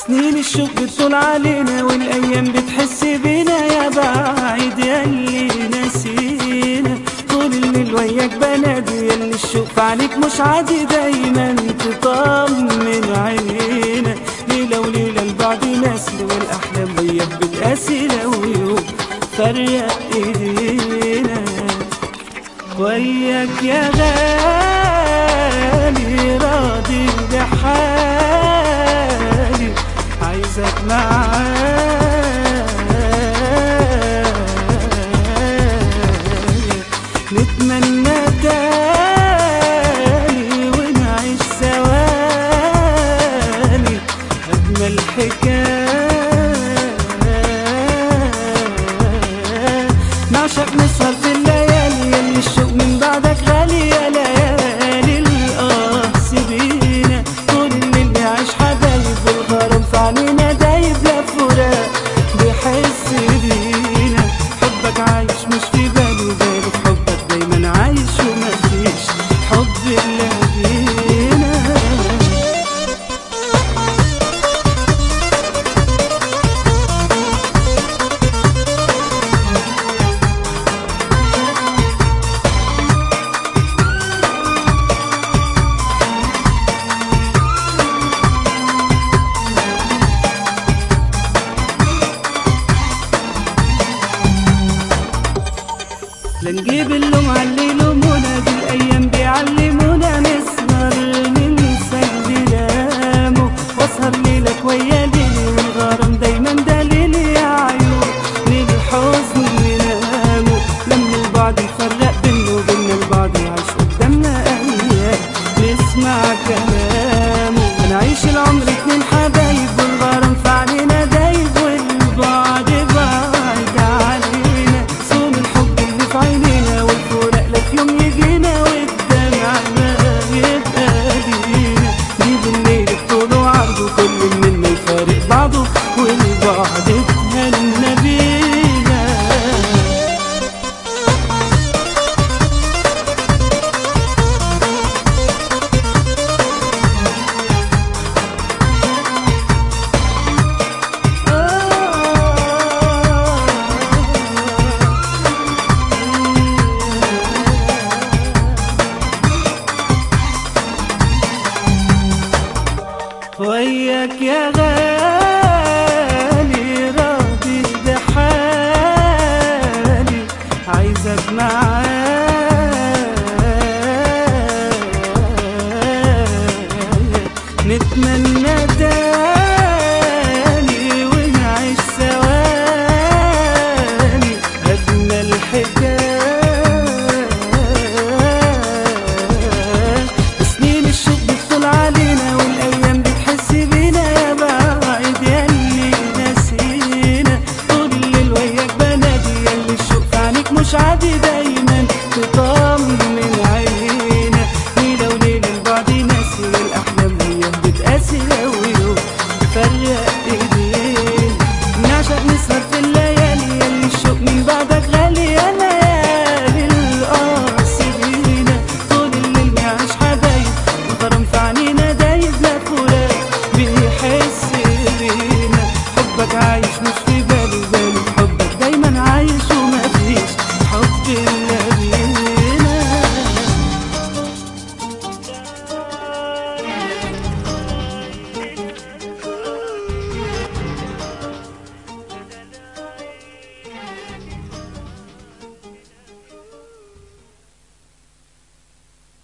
سنين الشوق بتطول علينا والايام بتحس بينا يا بعيد ياللي نسينا طول الليل وياك بنادي ياللي الشوق في عليك مش عادي دايما تطمن عينينا ليلة وليلة البعد نسل والاحلام وياك بتقاسي لو يوم فرق ايدينا وياك يا غالي راضي بحالي عايزك معايا نتمنى تاني ونعيش ثواني أجمل حكاية نعشق نسهر في الليالي يلي الشوق من بعدك غالي يا ليالي الآه سيبينا طول الليل نعيش حبايب والغرام في علينا دايب لا فراق بيحس بينا حبك عايش مش في بالي وبالي في حبك دايما عايش ومفيش حب إلا بينا لا نجيب اللوم على اللي يلومونا دي الايام بيعلمونا نسهر ننسى اللي لامه واسهر ليلك ويا ليلي والغرام دايما دليل يا عيون للحزن ننامه لما البعد يفرق بينا وبينا البعض يعيش قدامنا ايام نسمع كلامه هنعيش العمر اتنين حبايب والغرام في علينا دايب والبعد بعد علينا صوم الحب اللي في عينينا والفراق لا في يوم يجينا والدمع ما يبقى لينا جيب الليل بطوله وعرضه كل منا يفارق بعضه والبعد اتهنى بينا وياك يا غالي